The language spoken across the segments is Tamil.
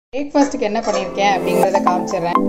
பிரேக்ஃபாஸ்ட்டுக்கு என்ன பண்ணியிருக்கேன் அப்படிங்கிறத காமிச்சிடுறேன்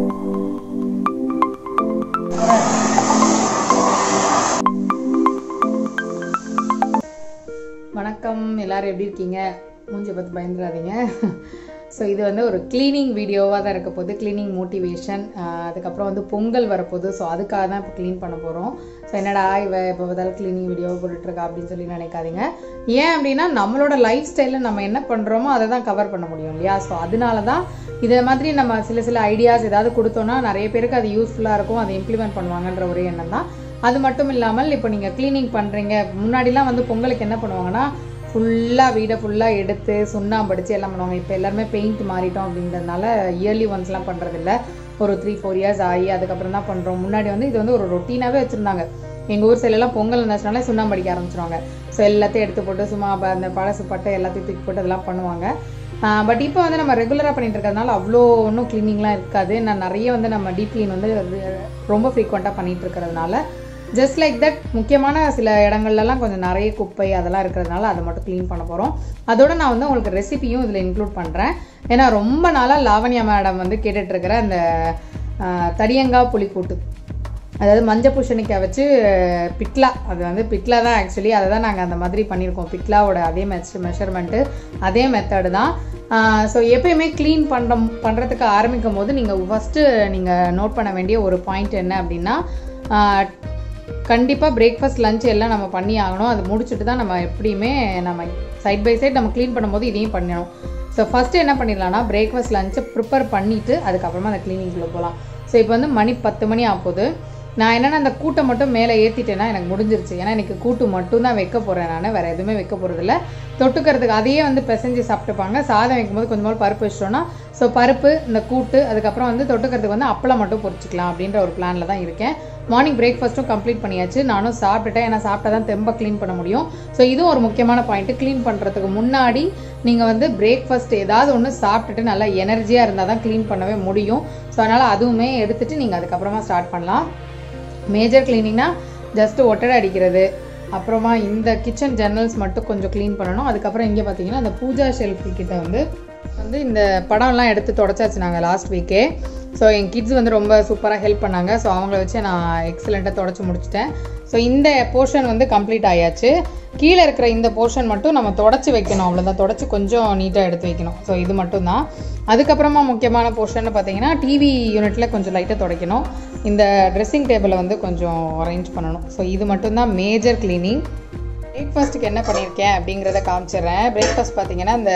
வணக்கம் எல்லாரும் எப்படி இருக்கீங்க மூஞ்சி பார்த்து பயந்துடாதீங்க ஸோ இது வந்து ஒரு க்ளீனிங் வீடியோவாக தான் இருக்க போகுது க்ளீனிங் மோட்டிவேஷன் அதுக்கப்புறம் வந்து பொங்கல் வரப்போகுது ஸோ அதுக்காக தான் இப்போ க்ளீன் பண்ண போகிறோம் ஸோ என்னடா இவ இப்போ பார்த்தாலும் க்ளீனிங் வீடியோ போட்டுட்ருக்கா அப்படின்னு சொல்லி நினைக்காதீங்க ஏன் அப்படின்னா நம்மளோட லைஃப் ஸ்டைலில் நம்ம என்ன பண்ணுறோமோ அதை தான் கவர் பண்ண முடியும் இல்லையா ஸோ அதனால தான் இதை மாதிரி நம்ம சில சில ஐடியாஸ் ஏதாவது கொடுத்தோன்னா நிறைய பேருக்கு அது யூஸ்ஃபுல்லாக இருக்கும் அதை இம்ப்ளிமெண்ட் பண்ணுவாங்கன்ற ஒரே எண்ணம் தான் அது மட்டும் இல்லாமல் இப்போ நீங்கள் க்ளீனிங் பண்ணுறீங்க முன்னாடிலாம் வந்து பொங்கலுக்கு என்ன பண்ணுவாங்கன்னா ஃபுல்லாக வீடை ஃபுல்லாக எடுத்து சுண்ணாம்பு அடித்து எல்லாம் பண்ணுவாங்க இப்போ எல்லாருமே பெயிண்ட் மாறிட்டோம் அப்படின்றதுனால இயர்லி ஒன்ஸ்லாம் பண்ணுறதில்ல ஒரு த்ரீ ஃபோர் இயர்ஸ் ஆகி அதுக்கப்புறம் தான் பண்ணுறோம் முன்னாடி வந்து இது வந்து ஒரு ரொட்டீனாகவே வச்சுருந்தாங்க எங்கள் ஊர் சைட்லலாம் பொங்கல் இருந்துச்சுனாலே சுண்ணாம்பு அடிக்க ஆரம்பிச்சிருவாங்க ஸோ எல்லாத்தையும் எடுத்து போட்டு சும்மா ப- அந்த பழசு பட்டை எல்லாத்தையும் தூக்கி போட்டு அதெல்லாம் பண்ணுவாங்க பட் இப்போ வந்து நம்ம ரெகுலராக பண்ணிட்டு இருக்கிறதுனால அவ்வளோ ஒன்றும் க்ளீனிங்லாம் இருக்காது நான் நிறைய வந்து நம்ம டீப் க்ளீன் வந்து ரொம்ப ஃப்ரீக்வெண்ட்டாக பண்ணிட்டு இருக்கிறதுனால ஜஸ்ட் லைக் தட் முக்கியமான சில இடங்கள்லலாம் கொஞ்சம் நிறைய குப்பை அதெல்லாம் இருக்கிறதுனால அதை மட்டும் க்ளீன் பண்ண போகிறோம் அதோட நான் வந்து உங்களுக்கு ரெசிபியும் இதில் இன்க்ளூட் பண்ணுறேன் ஏன்னா ரொம்ப நாளாக லாவண்யா மேடம் வந்து கேட்டுட்டு இருக்கிற அந்த ஆஹ், தடியங்காய் புளிக்கூட்டு அதாவது மஞ்சள் பூசணிக்காய் வச்சு அஹ், பிட்லா அது வந்து பிட்லா தான் ஆக்சுவலி அதை தான் நாங்கள் அந்த மாதிரி பண்ணியிருக்கோம் பிட்லாவோட அதே மெச் மெஷர்மெண்ட்டு அதே மெத்தடு தான் ஸோ எப்பயுமே க்ளீன் பண்ணுற பண்ணுறதுக்கு ஆரம்பிக்கும் போது நீங்கள் ஃபஸ்ட்டு நீங்கள் நோட் பண்ண வேண்டிய ஒரு பாயிண்ட் என்ன அப்படின்னா கண்டிப்பாக பிரேக்ஃபாஸ்ட் லஞ்ச் எல்லாம் நம்ம பண்ணி ஆகணும் அது முடிச்சுட்டு தான் நம்ம எப்படியுமே நம்ம சைட் பை சைட் நம்ம க்ளீன் பண்ணும்போது இதையும் பண்ணணும் ஸோ ஃபஸ்ட்டு என்ன பண்ணிடலாம்னா பிரேக்ஃபாஸ்ட் லஞ்சை ப்ரிப்பேர் பண்ணிவிட்டு அதுக்கப்புறமா அந்த க்ளீனிங்குள்ளே போகலாம் ஸோ இப்போ வந்து மணி பத்து மணி ஆகுது நான் என்னென்னா அந்த கூட்டை மட்டும் மேலே ஏற்றிட்டேன்னா எனக்கு முடிஞ்சிருச்சு ஏன்னா எனக்கு கூட்டு மட்டும் தான் வைக்க போகிறேன் நான் வேறு எதுவுமே வைக்க போகிறதில்ல தொட்டுக்கிறதுக்கு அதையே வந்து பிசைஞ்சு சாப்பிட்டுப்பாங்க சாதம் வைக்கும்போது கொஞ்சமாக பருப்பு வச்சிட்டோன்னா ஸோ பருப்பு இந்த கூட்டு அதுக்கப்புறம் வந்து தொட்டுக்கிறதுக்கு வந்து அப்பளம் மட்டும் பொரிச்சிக்கலாம் அப்படின்ற ஒரு பிளானில் தான் இருக்கேன் மார்னிங் பிரேக்ஃபாஸ்ட்டும் கம்ப்ளீட் பண்ணியாச்சு நானும் சாப்பிட்டுட்டேன் ஏன்னா சாப்பிட்டா தான் தெம்ப க்ளீன் பண்ண முடியும் ஸோ இதுவும் ஒரு முக்கியமான பாயிண்ட்டு க்ளீன் பண்ணுறதுக்கு முன்னாடி நீங்கள் வந்து பிரேக்ஃபாஸ்ட் ஏதாவது ஒன்று சாப்பிட்டுட்டு நல்லா எனர்ஜியாக இருந்தால் தான் க்ளீன் பண்ணவே முடியும் ஸோ அதனால் அதுவுமே எடுத்துட்டு நீங்கள் அதுக்கப்புறமா ஸ்டார்ட் பண்ணலாம் மேஜர் க்ளீனிங்னா ஜஸ்ட் ஒட்டடை அடிக்கிறது அப்புறமா இந்த கிச்சன் ஜன்னல்ஸ் மட்டும் கொஞ்சம் க்ளீன் பண்ணணும் அதுக்கப்புறம் இங்கே பார்த்தீங்கன்னா அந்த பூஜா ஷெல்ஃப் கிட்ட வந்து வந்து இந்த படம்லாம் எடுத்து தொடச்சாச்சு நாங்கள் லாஸ்ட் வீக்கே ஸோ என் கிட்ஸ் வந்து ரொம்ப சூப்பராக ஹெல்ப் பண்ணாங்க ஸோ அவங்கள வச்சு நான் எக்ஸலண்ட்டாக தொடச்சி முடிச்சிட்டேன் ஸோ இந்த போர்ஷன் வந்து கம்ப்ளீட் ஆயாச்சு கீழே இருக்கிற இந்த போர்ஷன் மட்டும் நம்ம தொடச்சி வைக்கணும் அவ்வளோதான் தொடச்சி கொஞ்சம் நீட்டாக எடுத்து வைக்கணும் ஸோ இது மட்டும் தான் அதுக்கப்புறமா முக்கியமான போர்ஷன் பார்த்தீங்கன்னா டிவி யூனிட்டில் கொஞ்சம் லைட்டாக துடைக்கணும் இந்த ட்ரெஸ்ஸிங் டேபிளை வந்து கொஞ்சம் அரேஞ்ச் பண்ணணும் ஸோ இது மட்டும்தான் மேஜர் க்ளீனிங் பிரேக்ஃபாஸ்ட்டுக்கு என்ன பண்ணியிருக்கேன் அப்படிங்கிறத காமிச்சிடுறேன் பிரேக்ஃபாஸ்ட் பார்த்தீங்கன்னா இந்த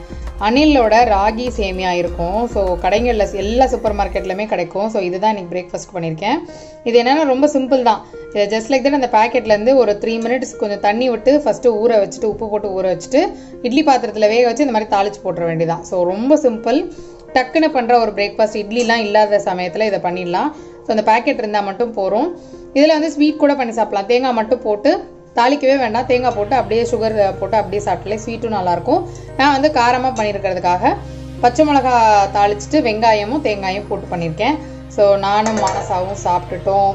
அனிலோட ராகி சேமியா இருக்கும் ஸோ கடைகளில் எல்லா சூப்பர் மார்க்கெட்லையுமே கிடைக்கும் ஸோ இதுதான் இன்னைக்கு பிரேக்ஃபாஸ்ட் பண்ணியிருக்கேன் இது என்னென்னா ரொம்ப சிம்பிள் தான் இதை ஜஸ்ட் லைக் தான் அந்த பேக்கெட்லேருந்து ஒரு த்ரீ மினிட்ஸ் கொஞ்சம் தண்ணி விட்டு ஃபஸ்ட்டு ஊற வச்சுட்டு உப்பு போட்டு ஊற வச்சுட்டு இட்லி பாத்திரத்தில் வேக வச்சு இந்த மாதிரி தாளிச்சு போட்டுற வேண்டியதான் ஸோ ரொம்ப சிம்பிள் டக்குன்னு பண்ணுற ஒரு பிரேக்ஃபாஸ்ட் இட்லிலாம் இல்லாத சமயத்தில் இதை பண்ணிடலாம் ஸோ அந்த பேக்கெட் இருந்தால் மட்டும் போகிறோம் இதில் வந்து ஸ்வீட் கூட பண்ணி சாப்பிடலாம் தேங்காய் மட்டும் போட்டு தாளிக்கவே வேண்டாம் தேங்காய் போட்டு அப்படியே சுகர் போட்டு அப்படியே சாப்பிட்டாலே ஸ்வீட்டும் நல்லாயிருக்கும் நான் வந்து காரமாக பண்ணியிருக்கிறதுக்காக பச்சை மிளகா தாளிச்சிட்டு வெங்காயமும் தேங்காயும் போட்டு பண்ணியிருக்கேன் ஸோ நானும் மானசாவும் சாப்பிட்டுட்டோம்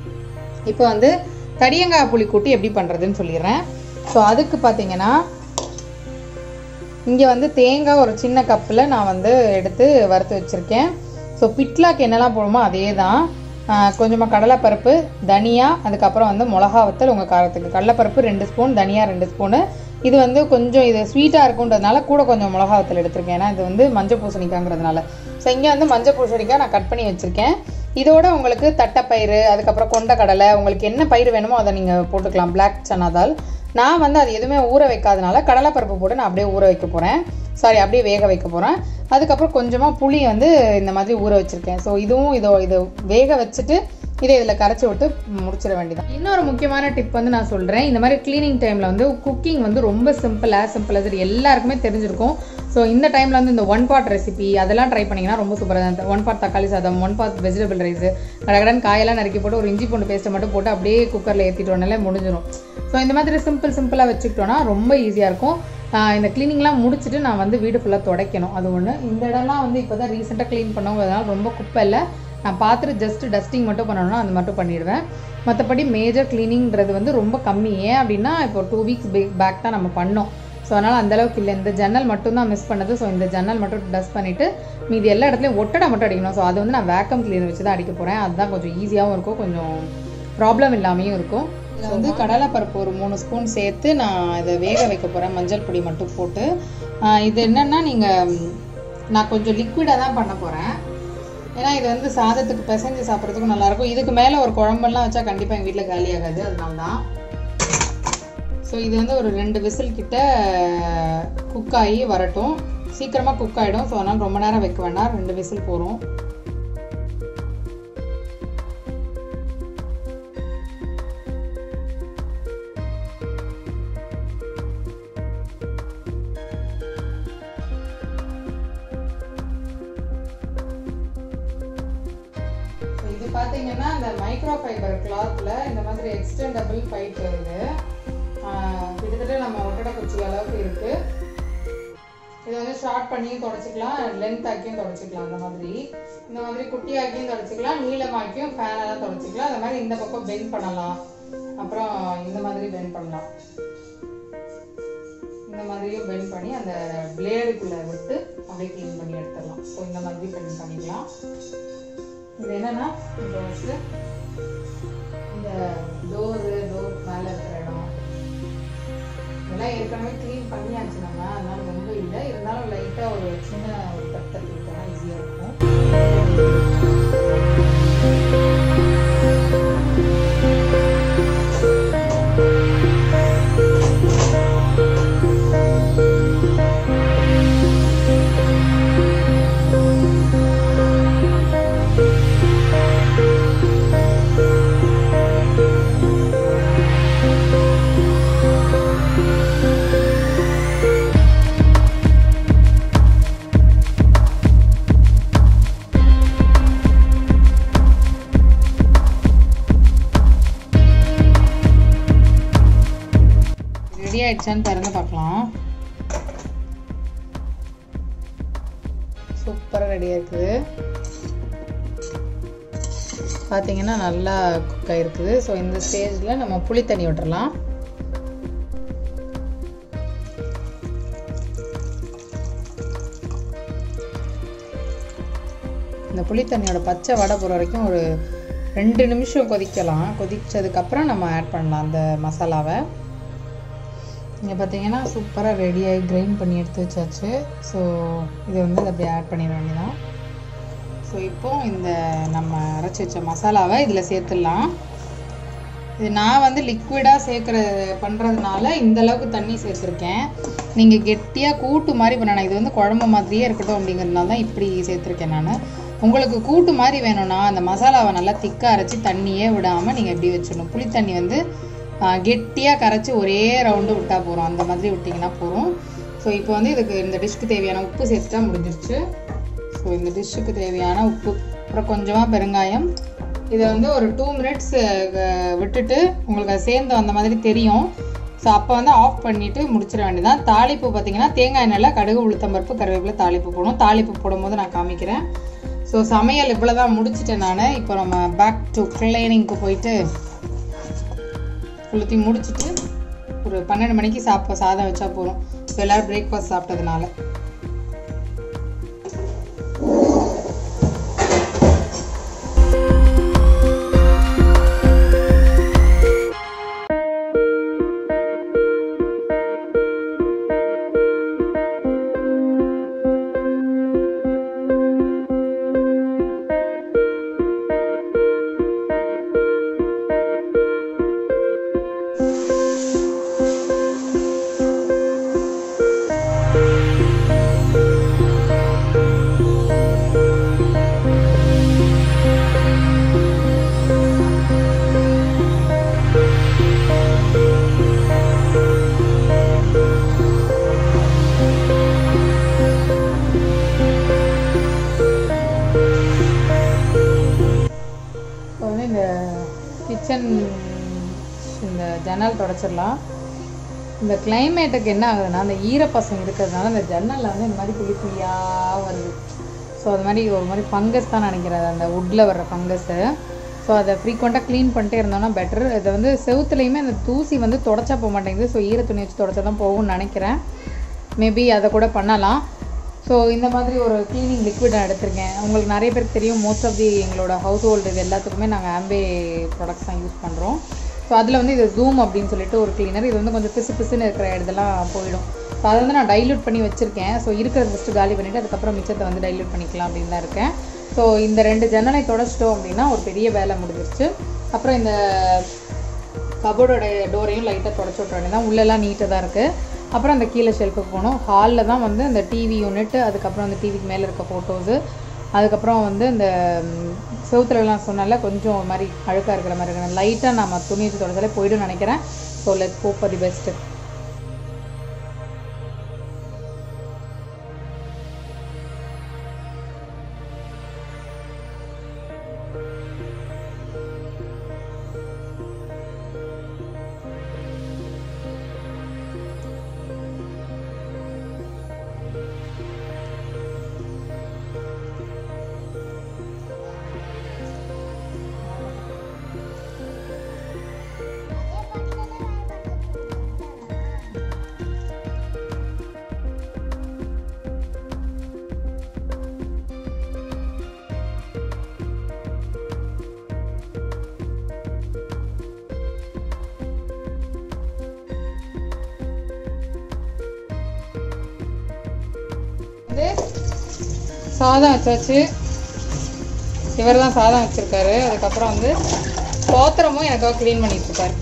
இப்போ வந்து தடியங்காய் புளி கூட்டி எப்படி பண்ணுறதுன்னு சொல்லிடுறேன் ஸோ அதுக்கு பார்த்தீங்கன்னா இங்கே வந்து தேங்காய் ஒரு சின்ன கப்பில் நான் வந்து எடுத்து வறுத்து வச்சுருக்கேன் ஸோ பிட்லாக்கு என்னெல்லாம் போடுமோ அதே தான் கொஞ்சமாக கடலைப்பருப்பு தனியா அதுக்கப்புறம் வந்து மிளகா வத்தல் உங்கள் காரத்துக்கு கடலைப்பருப்பு ரெண்டு ஸ்பூன் தனியா ரெண்டு ஸ்பூனு இது வந்து கொஞ்சம் இது ஸ்வீட்டாக இருக்குன்றதுனால கூட கொஞ்சம் மிளகா வத்தல் எடுத்திருக்கேன் ஏன்னா இது வந்து மஞ்சள் பூசணிக்காங்கிறதுனால ஸோ இங்கே வந்து மஞ்சள் பூசணிக்காய் நான் கட் பண்ணி வச்சுருக்கேன் இதோட உங்களுக்கு தட்டைப்பயிறு அதுக்கப்புறம் கொண்டக்கடலை உங்களுக்கு என்ன பயிர் வேணுமோ அதை நீங்கள் போட்டுக்கலாம் பிளாக் சன்னா தால் நான் வந்து அது எதுவுமே ஊற வைக்காதனால கடலைப்பருப்பு போட்டு நான் அப்படியே ஊற வைக்க போகிறேன் சாரி அப்படியே வேக வைக்க போகிறேன் அதுக்கப்புறம் கொஞ்சமாக புளி வந்து இந்த மாதிரி ஊற வச்சுருக்கேன் ஸோ இதுவும் இதோ இது வேக வச்சுட்டு இதை இதில் கரைச்சி விட்டு முடிச்சிட வேண்டியதான் இன்னொரு முக்கியமான டிப் வந்து நான் சொல்கிறேன் இந்த மாதிரி க்ளீனிங் டைமில் வந்து குக்கிங் வந்து ரொம்ப simple as simple as it எல்லாருக்குமே தெரிஞ்சிருக்கும் ஸோ இந்த டைமில் வந்து இந்த ஒன் பாட் ரெசிபி அதெல்லாம் ட்ரை பண்ணிங்கன்னா ரொம்ப சூப்பராக தான் ஒன் பாட் தக்காளி சாதம் ஒன் பாட் வெஜிடபிள் ரைஸ் கடகடன் காயெல்லாம் நறுக்கி போட்டு ஒரு இஞ்சி பூண்டு பேஸ்ட்டை மட்டும் போட்டு அப்படியே குக்கரில் ஏற்றிட்டோன்னாலே முடிஞ்சிடும் ஸோ இந்த மாதிரி சிம்பிள் சிம்பிளாக வச்சுக்கிட்டோன்னா ரொம்ப ஈஸியாக இருக்கும் ஆஹ் இந்த க்ளீனிங்லாம் முடிச்சுட்டு நான் வந்து வீடு ஃபுல்லாக துடைக்கணும் அது ஒன்று இந்த இடம்லாம் வந்து இப்போ தான் ரீசெண்டாக க்ளீன் பண்ணவங்கிறதுனால ரொம்ப குப்பை இல்லை நான் பார்த்துட்டு ஜஸ்ட் டஸ்டிங் மட்டும் பண்ணணும்னா அது மட்டும் பண்ணிடுவேன் மற்றபடி மேஜர் க்ளீனிங்கிறது வந்து ரொம்ப கம்மி ஏன் அப்படின்னா இப்போ டூ வீக்ஸ் பேக் தான் நம்ம பண்ணோம் ஸோ ஸோ அதனால் அந்தளவுக்கு இல்லை இந்த ஜன்னல் மட்டும் தான் மிஸ் பண்ணது ஸோ இந்த ஜன்னல் மட்டும் டஸ்ட் பண்ணிவிட்டு மீதி எல்லா இடத்துலையும் ஒட்டடை மட்டும் அடிக்கணும் ஸோ அது வந்து நான் வேக்கம் கிளீனர் வச்சு தான் அடிக்க போகிறேன் அதுதான் கொஞ்சம் ஈஸியாகவும் இருக்கும் கொஞ்சம் ப்ராப்ளம் இல்லாமையும் இருக்கும் இதில் வந்து கடலைப்பருப்பு ஒரு மூணு ஸ்பூன் சேர்த்து நான் இதை வேக வைக்க போகிறேன் மஞ்சள் பொடி மட்டும் போட்டு ஆஹ் இது என்னென்னா நீங்கள் நான் கொஞ்சம் லிக்விடாக தான் பண்ண போகிறேன் ஏன்னா இது வந்து சாதத்துக்கு பிசைஞ்சு சாப்பிட்றதுக்கும் நல்லாயிருக்கும் இதுக்கு மேலே ஒரு குழம்பெல்லாம் வச்சா கண்டிப்பாக எங்கள் வீட்டில் காலியாகாது அதனால தான் ஸோ இது வந்து ஒரு ரெண்டு விசில் கிட்ட குக் ஆகி வரட்டும் சீக்கிரமாக குக் ஆகிடும் ஸோ அதனால் ரொம்ப நேரம் வைக்க வேண்டாம் ரெண்டு விசில் போகிறோம் இது பார்த்தீங்கன்னா இந்த மைக்ரோ ஃபைபர் கிளாத்தில் இந்த மாதிரி எக்ஸ்டெண்டபிள் பைப் வருது ஆஹ் கிட்டத்தட்ட நம்ம ஒட்டடை குச்சி அளவுக்கு இருக்கு இதை வந்து ஷார்ட் பண்ணியும் தொடச்சிக்கலாம் லென்த் ஆக்கியும் தொடச்சிக்கலாம் அந்த மாதிரி இந்த மாதிரி குட்டியாக்கியும் தொடச்சிக்கலாம் நீளமாக்கியும் ஃபேனெல்லாம் தொடச்சிக்கலாம் அந்த மாதிரி இந்த பக்கம் பெண்ட் பண்ணலாம் அப்புறம் இந்த மாதிரி பெண்ட் பண்ணலாம் இந்த மாதிரியும் பெண்ட் பண்ணி அந்த பிளேடுக்குள்ளே விட்டு அப்படியே க்ளீன் பண்ணி எடுத்துடலாம் ஸோ இந்த மாதிரி பெண்ட் பண்ணிக்கலாம் இது என்னன்னா இப்போ ஃபஸ்ட்டு இந்த டோரு டோர் மேலே இருக்கிற இடம் இதெல்லாம் ஏற்கனவே க்ளீன் பண்ணியாச்சு நம்ம அதனால ரொம்ப இல்லை இருந்தாலும் லைட்டாக ஒரு சின்ன ஒரு தட்டு தட்டி விட்டோம்னா ஈஸியாக இருக்கும் ரெடி ஆயிடுச்சான்னு திறந்து பார்க்கலாம் சூப்பராக ரெடியாக இருக்குது பார்த்தீங்கன்னா நல்லா குக் ஆகிருக்குது ஸோ இந்த ஸ்டேஜில் நம்ம புளி தண்ணி விட்டுறலாம் இந்த புளி தண்ணியோட பச்சை வடை போகிற வரைக்கும் ஒரு ரெண்டு நிமிஷம் கொதிக்கலாம் கொதிச்சதுக்கப்புறம் நம்ம ஆட் பண்ணலாம் அந்த மசாலாவை இங்கே பார்த்தீங்கன்னா சூப்பராக ரெடியாகி கிரைண்ட் பண்ணி எடுத்து வச்சாச்சு ஸோ இதை வந்து அதை அப்படியே ஆட் பண்ணிட வேண்டியதான் ஸோ இப்போ இந்த நம்ம அரைச்சி வச்ச மசாலாவை இதில் சேர்த்துடலாம் இது நான் வந்து லிக்விடாக சேர்க்குற பண்ணுறதுனால இந்த அளவுக்கு தண்ணி சேர்த்துருக்கேன் நீங்கள் கெட்டியாக கூட்டு மாதிரி பண்ணணும் இது வந்து குழம்பு மாதிரியே இருக்கட்டும் அப்படிங்கிறதுனால தான் இப்படி சேர்த்துருக்கேன் நான் உங்களுக்கு கூட்டு மாதிரி வேணும்னா அந்த மசாலாவை நல்லா திக்காக அரைச்சி தண்ணியே விடாமல் நீங்கள் இப்படி வச்சிடணும் புளி தண்ணி வந்து கெட்டியாக கரைச்சி ஒரே ரவுண்டு விட்டால் போகிறோம் அந்த மாதிரி விட்டிங்கன்னா போகிறோம் ஸோ இப்போ வந்து இதுக்கு இந்த டிஷ்க்கு தேவையான உப்பு சேர்த்துட்டா முடிஞ்சிருச்சு ஸோ இந்த டிஷ்ஷுக்கு தேவையான உப்பு அப்புறம் கொஞ்சமாக பெருங்காயம் இதை வந்து ஒரு டூ மினிட்ஸ் விட்டுட்டு உங்களுக்கு அது சேர்ந்து வந்த மாதிரி தெரியும் ஸோ அப்போ வந்து ஆஃப் பண்ணிவிட்டு முடிச்சிட வேண்டியதான் தாளிப்பு பார்த்தீங்கன்னா தேங்காய் எண்ணெயில் கடுகு உளுத்தம்பருப்பு கருவேப்பிலை தாளிப்பு போடும் தாளிப்பு போடும்போது நான் காமிக்கிறேன் ஸோ சமையல் இவ்வளோ தான் முடிச்சிட்டேன் நான் இப்போ நம்ம பேக் டு கிளீனிங்க்கு போயிட்டு எல்லாத்தையும் முடிச்சுட்டு ஒரு பன்னெண்டு மணிக்கு சாப்ப சாதம் வச்சா போதும் ஸோ எல்லோரும் பிரேக்ஃபாஸ்ட் சாப்பிட்டதுனால இப்போ வந்து இந்த கிச்சன் இந்த ஜன்னல் தொடச்சிடலாம் இந்த கிளைமேட்டுக்கு என்ன ஆகுதுன்னா அந்த ஈரப்பசம் இருக்கிறதுனால இந்த ஜன்னலில் வந்து இந்த மாதிரி புளி புளியாக வருது ஸோ அது மாதிரி ஒரு மாதிரி ஃபங்கஸ் தான் நினைக்கிறேன் அந்த வுட்டில் வர்ற ஃபங்கஸ்ஸு ஸோ அதை ஃப்ரீக்வெண்ட்டாக க்ளீன் பண்ணிட்டே இருந்தோம்னா பெட்டர் இதை வந்து செவுத்துலேயுமே அந்த தூசி வந்து தொடச்சா போக மாட்டேங்குது ஸோ ஈர துணி வச்சு தொடச்சா தான் போகும்னு நினைக்கிறேன் மேபி அதை கூட பண்ணலாம் ஸோ இந்த மாதிரி ஒரு க்ளீனிங் லிக்விட் நான் எடுத்திருக்கேன் உங்களுக்கு நிறைய பேருக்கு தெரியும் மோஸ்ட் ஆஃப் தி எங்களோட ஹவுஸ் ஹோல்டு இது எல்லாத்துக்குமே நாங்கள் ஆம்பே ப்ராடக்ட்ஸ் தான் யூஸ் பண்ணுறோம் ஸோ அதில் வந்து இது ஜூம் அப்படின்னு சொல்லிட்டு ஒரு க்ளீனர் இது வந்து கொஞ்சம் பிசு பிசுன்னு இருக்கிற இடத்தெல்லாம் போயிடும் ஸோ அதை வந்து நான் டைல்யூட் பண்ணி வச்சுருக்கேன் ஸோ இருக்கிறத ஃபஸ்ட்டு காலி பண்ணிவிட்டு அதுக்கப்புறம் மிச்சத்தை வந்து டைல்யூட் பண்ணிக்கலாம் அப்படின்னு தான் இருக்கேன் ஸோ இந்த ரெண்டு ஜன்னலை தொடச்சிட்டோம் அப்படின்னா ஒரு பெரிய வேலை முடிஞ்சிருச்சு அப்புறம் இந்த கபோர்டோட டோரையும் லைட்டாக தொடச்சி விட்ற வேண்டியதான் உள்ளெல்லாம் நீட்டாக தான் இருக்குது அப்புறம் அந்த கீழே ஷெல்ஃபுக்கு போகணும் ஹாலில் தான் வந்து இந்த டிவி யூனிட் அதுக்கப்புறம் அந்த டிவிக்கு மேலே இருக்க ஃபோட்டோஸு அதுக்கப்புறம் வந்து இந்த ம், செவுத்துலலாம் சொன்னால கொஞ்சம் ஒரு மாதிரி அழுக்காக இருக்கிற மாதிரி இருக்கணும் லைட்டாக நம்ம துணி வச்சு தொடச்சாலே போய்டும் நினைக்கிறேன் so let hope for the best வந்து சாதம் வச்சாச்சு இவர் தான் சாதம் வச்சிருக்காரு அதுக்கப்புறம் வந்து பாத்திரமும் எனக்காக க்ளீன் பண்ணிட்டு இருக்காரு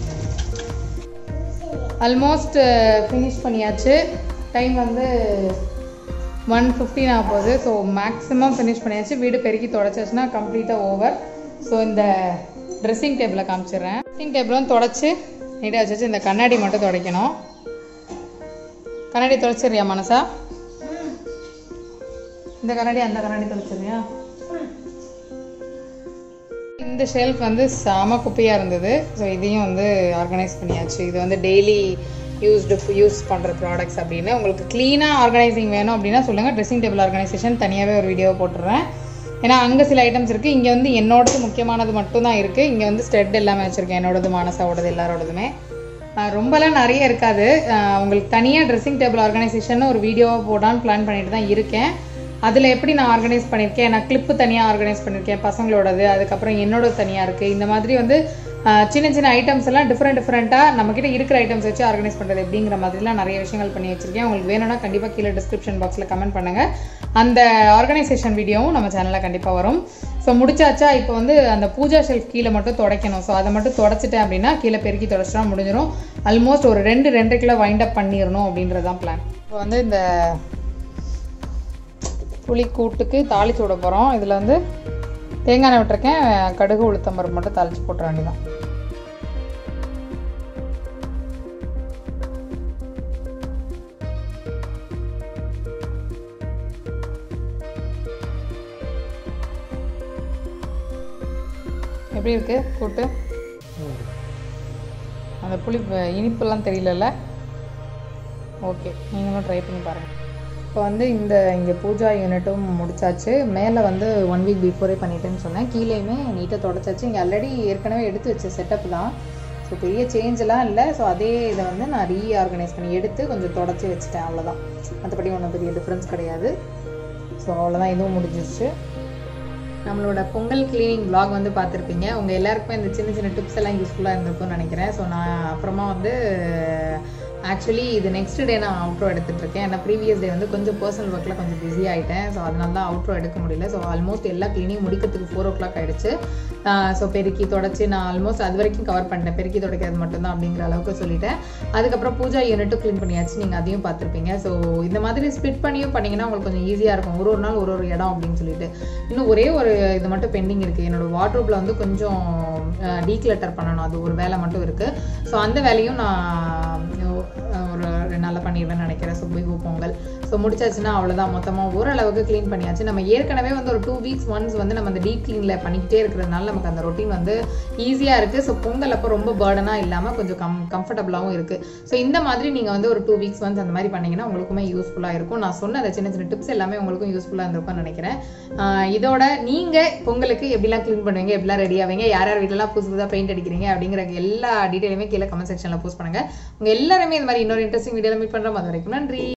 ஆல்மோஸ்ட் ஃபினிஷ் பண்ணியாச்சு டைம் வந்து ஒன் ஃபிஃப்டின் ஆக போகுது ஸோ மேக்ஸிமம் ஃபினிஷ் பண்ணியாச்சு வீடு பெருக்கி தொடச்சாச்சுன்னா கம்ப்ளீட்டாக ஓவர் ஸோ இந்த ட்ரெஸ்ஸிங் டேபிளை காமிச்சிடுறேன் ட்ரெஸ்ஸிங் டேபிளும் தொடச்சி நீட்டாக வச்சு இந்த கண்ணாடி மட்டும் துடைக்கணும் கண்ணாடி துடைச்சிடுறியா மனசா இந்த கண்ணாடி அந்த கண்ணாடி தொலைச்சிருவியா இந்த ஷெல்ஃப் வந்து செம குப்பையாக இருந்தது ஸோ இதையும் வந்து ஆர்கனைஸ் பண்ணியாச்சு இது வந்து டெய்லி யூஸ்டு யூஸ் பண்ணுற ப்ராடக்ட்ஸ் அப்படின்னு உங்களுக்கு க்ளீனாக ஆர்கனைசிங் வேணும் அப்படின்னா சொல்லுங்கள் ட்ரெஸ்ஸிங் டேபிள் ஆர்கனைசேஷன் தனியாகவே ஒரு வீடியோ போட்டுடுறேன் ஏன்னா அங்கே சில ஐட்டம்ஸ் இருக்குது இங்கே வந்து என்னோடது முக்கியமானது மட்டும்தான் இருக்குது இங்கே வந்து ஸ்டெட் எல்லாமே வச்சுருக்கேன் என்னோடது மானசாவோடது எல்லாரோடதுமே ஆஹ் ரொம்பலாம் நிறைய இருக்காது ஆஹ் உங்களுக்கு தனியாக ட்ரெஸ்ஸிங் டேபிள் ஆர்கனைசேஷன் ஒரு வீடியோவாக போடான்னு பிளான் பண்ணிட்டு தான் இருக்கேன் அதில் எப்படி நான் ஆர்கனைஸ் பண்ணியிருக்கேன் நான் கிளிப்பு தனியாக ஆர்கனைஸ் பண்ணியிருக்கேன் பசங்களோடது அதுக்கப்புறம் என்னோட தனியாக இருக்குது இந்த மாதிரி வந்து ஆஹ் சின்ன சின்ன ஐட்டம்ஸ் எல்லாம் டிஃப்ரெண்ட் டிஃப்ரெண்ட்டாக நம்மக்கிட்ட இருக்கிற ஐட்டம்ஸ் வச்சு ஆர்கனைஸ் பண்ணுறது எப்படிங்கிற மாதிரிலாம் நிறைய விஷயங்கள் பண்ணி வச்சிருக்கேன் உங்களுக்கு வேணும்னா கண்டிப்பாக கீழே டிஸ்கிரிப்ஷன் பாக்ஸில் கமெண்ட் பண்ணுங்கள் அந்த ஆர்கனைசேஷன் வீடியோவும் நம்ம சேனலில் கண்டிப்பாக வரும் ஸோ முடிச்சாச்சா இப்போ வந்து அந்த பூஜா ஷெல்ஃப் கீழே மட்டும் துடைக்கணும் ஸோ அதை மட்டும் துடைச்சிட்டேன் அப்படின்னா கீழே பெருக்கி துடைச்சிட்டா முடிஞ்சிடும் ஆல்மோஸ்ட் ஒரு ரெண்டு ரெண்டரை கிலோ வைண்ட் அப் பண்ணிடணும் அப்படின்றது தான் பிளான் இப்போ வந்து இந்த புளி கூட்டுக்கு தாளிச்சு விட போகிறோம் இதில் வந்து தேங்காய் எண்ணெய் விட்டுருக்கேன் கடுகு உளுத்தம் பருப்பு மட்டும் தாளிச்சு போட்டுற வேண்டியதான் எப்படி இருக்கு கூட்டு அந்த புளி இனிப்பெல்லாம் தெரியலல்ல ஓகே நீங்களும் ட்ரை பண்ணி பாருங்கள் இப்போ வந்து இந்த இங்கே பூஜா யூனிட்டும் முடிச்சாச்சு மேலே வந்து ஒன் வீக் பிஃபோரே பண்ணிட்டேன்னு சொன்னேன் கீழேயுமே நீட்டாக தொடச்சாச்சு இங்கே ஆல்ரெடி ஏற்கனவே எடுத்து வச்ச செட்டப் தான் ஸோ பெரிய சேஞ்செலாம் இல்லை ஸோ அதே இதை வந்து நான் ரீஆர்கனைஸ் பண்ணி எடுத்து கொஞ்சம் தொடச்சி வச்சுட்டேன் அவ்வளோதான் மற்றபடி ஒன்றும் பெரிய டிஃப்ரென்ஸ் கிடையாது ஸோ அவ்வளோதான் இதுவும் முடிஞ்சிருச்சு நம்மளோட பொங்கல் கிளீனிங் vlog வந்து பார்த்துருப்பீங்க உங்கள் எல்லாருக்குமே இந்த சின்ன சின்ன டிப்ஸ் எல்லாம் யூஸ்ஃபுல்லாக இருந்திருக்கும்னு நினைக்கிறேன் ஸோ நான் அப்புறமா வந்து ஆக்சுவலி இது நெக்ஸ்ட் டே நான் அவுட்ரோ எடுத்துட்டு இருக்கேன் ஏன்னா ப்ரீவியஸ் டே வந்து கொஞ்சம் பர்சனல் ஒர்க்கில் கொஞ்சம் பிஸி ஆகிட்டேன் ஸோ அதனால தான் அவுட்ரோ எடுக்க முடியல ஸோ ஆல்மோஸ்ட் எல்லா க்ளீனிங் முடிக்கிறதுக்கு ஃபோர் ஓ கிளாக் ஆகிடுச்சு ஸோ பெருக்கி தொடச்சி நான் ஆல்மோஸ்ட் அது வரைக்கும் கவர் பண்ணிட்டேன் பெருக்கி துடைக்கிறது மட்டும்தான் அப்படிங்கிற அளவுக்கு சொல்லிட்டேன் அதுக்கப்புறம் பூஜா யூனிட்டும் க்ளீன் பண்ணியாச்சு நீங்கள் அதையும் பார்த்துருப்பீங்க ஸோ இந்த மாதிரி ஸ்பிட் பண்ணியும் பண்ணிங்கன்னா உங்களுக்கு கொஞ்சம் ஈஸியாக இருக்கும் ஒரு ஒரு நாள் ஒரு ஒரு இடம் அப்படின்னு சொல்லிட்டு இன்னும் ஒரே ஒரு இது மட்டும் பெண்டிங் இருக்குது என்னோட வாட்ரூப்பில் வந்து கொஞ்சம் டீக்ளட்டர் பண்ணணும் அது ஒரு வேலை மட்டும் இருக்குது ஸோ அந்த வேலையும் நான் ஒரு ரெண்டு நாளில் பண்ணிடுவேன்னு நினைக்கிறேன் ஸோ பிகு பொங்கல் ஸோ முடிச்சாச்சுன்னா அவ்வளோதான் மொத்தமாக ஓரளவுக்கு க்ளீன் பண்ணியாச்சு நம்ம ஏற்கனவே வந்து ஒரு டூ வீக்ஸ் ஒன்ஸ் வந்து நம்ம அந்த டீப் க்ளீனில் பண்ணிக்கிட்டே இருக்கிறதுனால நமக்கு அந்த ரொட்டீன் வந்து ஈஸியாக இருக்குது ஸோ பொங்கல் அப்போ ரொம்ப பேர்டனாக இல்லாமல் கொஞ்சம் கம் கம்ஃபர்டபுளாகவும் இருக்குது ஸோ இந்த மாதிரி நீங்கள் வந்து ஒரு டூ வீக்ஸ் ஒன்ஸ் அந்த மாதிரி பண்ணீங்கன்னா உங்களுக்குமே யூஸ்ஃபுல்லாக இருக்கும் நான் சொன்ன அந்த சின்ன சின்ன டிப்ஸ் எல்லாமே உங்களுக்கும் யூஸ்ஃபுல்லாக இருந்திருக்கும்னு நினைக்கிறேன் ஆஹ் இதோட நீங்கள் பொங்கலுக்கு எப்படிலாம் க்ளீன் பண்ணுவீங்க எப்படிலாம் ரெடி ஆவீங்க யார் யார் வீட்டிலலாம் புதுசு புதுசாக பெயிண்ட் அடிக்கிறீங்க அப்படிங்கிற எல்லா டீட்டெயிலுமே கீழே கமெண்ட் செக்ஷனில் போஸ்ட் பண்ணுங்கள் உங்கள் எல்லாருமே இந்த மாதிரி இன்னொரு இன்ட்ரெஸ்டிங் வீடியோவில் மீட் பண்ணுறோம் அது வரைக்கும் நன்றி